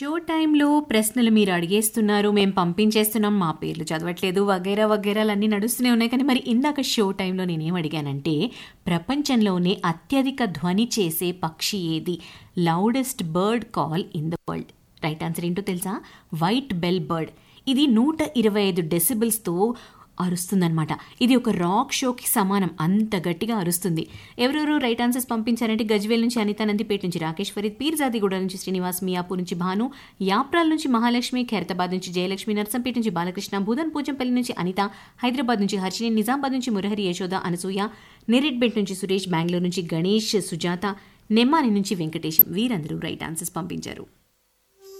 show టైంలో ప్రశ్నలు మీరు అడిగేస్తున్నారు మేము పంపించేస్తున్నాం మా పేర్లు చదవట్లేదు వగైరా వగైరాలు అన్నీ నడుస్తూనే ఉన్నాయి కానీ మరి ఇందాక షో టైంలో నేనేం అడిగానంటే ప్రపంచంలోనే అత్యధిక ధ్వని చేసే పక్షి ఏది loudest bird call in the world right answer ఏంటో తెలుసా వైట్ బెల్ బర్డ్ ఇది నూట ఇరవై ఐదు డెసిబిల్స్తో అరుస్తుందన్నమాట ఇది ఒక రాక్ షోకి సమానం అంత గట్టిగా అరుస్తుంది ఎవరెవరు రైట్ ఆన్సర్స్ పంపించారంటే గజ్వేల్ నుంచి అనిత నందిపేట నుంచి రాకేష్ ఫరీద్ పీర్జాదిగూడ నుంచి శ్రీనివాస్ మియాపూర్ నుంచి భాను యాప్రాల్ నుంచి మహాలక్ష్మి ఖైరతాబాద్ నుంచి జయలక్ష్మి నర్సంపేట నుంచి బాలకృష్ణ భూదన్ పూజంపల్లి నుంచి అనిత హైదరాబాద్ నుంచి హర్షిని నిజామాబాద్ నుంచి మురహరి యశోద అనసూయ నెరెడ్బెట్ నుంచి సురేష్ బెంగళూరు నుంచి గణేష్ సుజాత నెమ్మాని నుంచి వెంకటేశం వీరందరూ రైట్ ఆన్సర్స్ పంపించారు